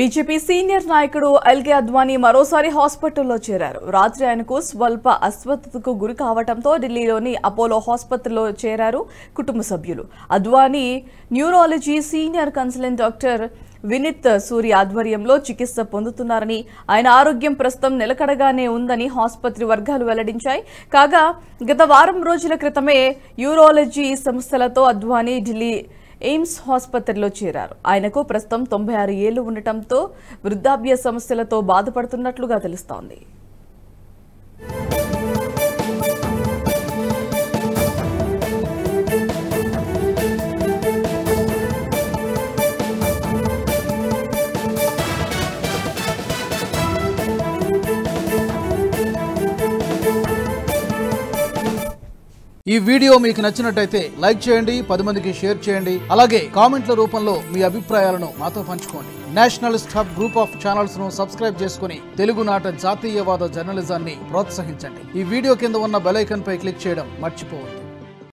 BJP senior నాయకుడు L K Advani మరోసారి హాస్పిటల్లో చేరారు రాత్రి ఆయనకు స్వల్ప అస్వస్థతకు గురి కావడంతో ఢిల్లీలోని అపోలో ఆసుపత్రిలో చేరారు కుటుంబ సభ్యులు Advani neurology senior consultant doctor Vineet Suri ఆధ్వర్యంలో చికిత్స పొందుతున్నారని ఆయన ఆరోగ్యం ప్రస్తుతం నిలకడగానే ఉందని ఆసుపత్రి వర్గాలు వెల్లడించాయి కాగా గత వారం రోజుల క్రితమే యూరాలజీ సంస్థలతో అద్వానీ ఢిల్లీ ఎయిమ్స్ ఆసుపత్రిలో చేరారు ఆయనకు ప్రస్తుతం తొంభై ఆరు ఏళ్లు ఉండటంతో వృద్ధాప్య సమస్యలతో బాధపడుతున్నట్లుగా తెలుస్తోంది ఈ వీడియో మీకు నచ్చినట్టయితే లైక్ చేయండి పది మందికి షేర్ చేయండి అలాగే కామెంట్ల రూపంలో మీ అభిప్రాయాలను మాతో పంచుకోండి nationalist hub group of channels ను సబ్స్క్రైబ్ చేసుకుని తెలుగునాట జాతీయవాద జర్నలిజాన్ని ప్రోత్సహించండి ఈ వీడియో కింద ఉన్న బెల్ ఐకాన్ పై క్లిక్ చేయడం మర్చిపోవద్దు